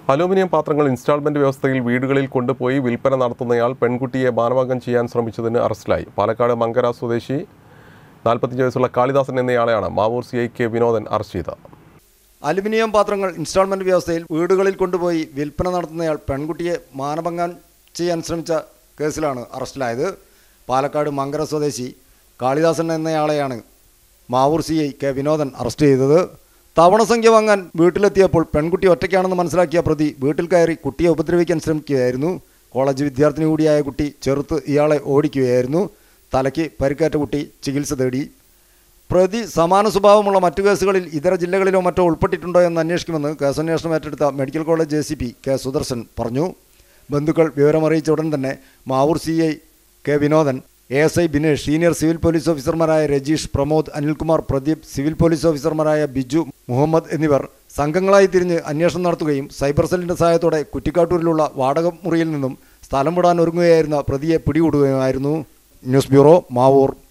aluminium പാത്രങ്ങൾ instalment വ്യവസ്ഥയിൽ വീടുകളിൽ കൊണ്ടുപോയി വിൽപ്പന നടത്തുന്നയാൾ പെൺകുട്ടിയെ മാനഭംഗം ചെയ്യാൻ ശ്രമിച്ചതിന് അറസ്റ്റിലായി പാലക്കാട് മങ്കര സ്വദേശി നാൽപ്പത്തിയഞ്ച് വയസ്സുള്ള കാളിദാസൻ എന്നയാളെയാണ് Mavoor C I K Vinodan arrest ചെയ്തത് അലുമിനിയം പാത്രങ്ങൾ ഇൻസ്റ്റാൾമെന്റ് വ്യവസ്ഥയിൽ വീടുകളിൽ കൊണ്ടുപോയി വിൽപ്പന നടത്തുന്നയാൾ പെൺകുട്ടിയെ മാനഭംഗം ചെയ്യാൻ ശ്രമിച്ച കേസിലാണ് അറസ്റ്റിലായത് പാലക്കാട് മങ്കര സ്വദേശി കാളിദാസൻ എന്നയാളെയാണ് Mavoor C I K Vinodan arrest ചെയ്തത് തവണ സംഖ്യ വാങ്ങാൻ വീട്ടിലെത്തിയപ്പോൾ പെൺകുട്ടി ഒറ്റയ്ക്കാണെന്ന് മനസ്സിലാക്കിയ പ്രതി വീട്ടിൽ കയറി കുട്ടിയെ ഉപദ്രവിക്കാൻ ശ്രമിക്കുകയായിരുന്നു കോളേജ് വിദ്യാർത്ഥിനി കൂടിയായ കുട്ടി ചെറുത്ത് ഇയാളെ ഓടിക്കുകയായിരുന്നു തലയ്ക്ക് പരിക്കേറ്റ കുട്ടി ചികിത്സ തേടി പ്രതി സമാന സ്വഭാവമുള്ള മറ്റു കേസുകളിൽ ഇതര ജില്ലകളിലോ മറ്റോ ഉൾപ്പെട്ടിട്ടുണ്ടോ എന്ന് അന്വേഷിക്കുമെന്ന് കേസന്വേഷണം ഏറ്റെടുത്ത medical college J C P K Sudarshan പറഞ്ഞു ബന്ധുക്കൾ വിവരമറിയിച്ച ഉടൻ തന്നെ Mavoor C I K Vinodan A S I Binesh senior civil police ഓഫീസർമാരായ രജീഷ് പ്രമോദ് അനിൽകുമാർ പ്രദീപ് സിവിൽ പോലീസ് ഓഫീസർമാരായ ബിജു മുഹമ്മദ് എന്നിവർ സംഘങ്ങളായി തിരിഞ്ഞ് അന്വേഷണം നടത്തുകയും സൈബർ സെല്ലിന്റെ സഹായത്തോടെ കുറ്റിക്കാട്ടൂരിലുള്ള വാടക മുറിയിൽ നിന്നും സ്ഥലം വിടാൻ ഒരുങ്ങുകയായിരുന്ന പ്രതിയെ പിടികൂടുകയായിരുന്നു ന്യൂസ് ബ്യൂറോ മാവൂർ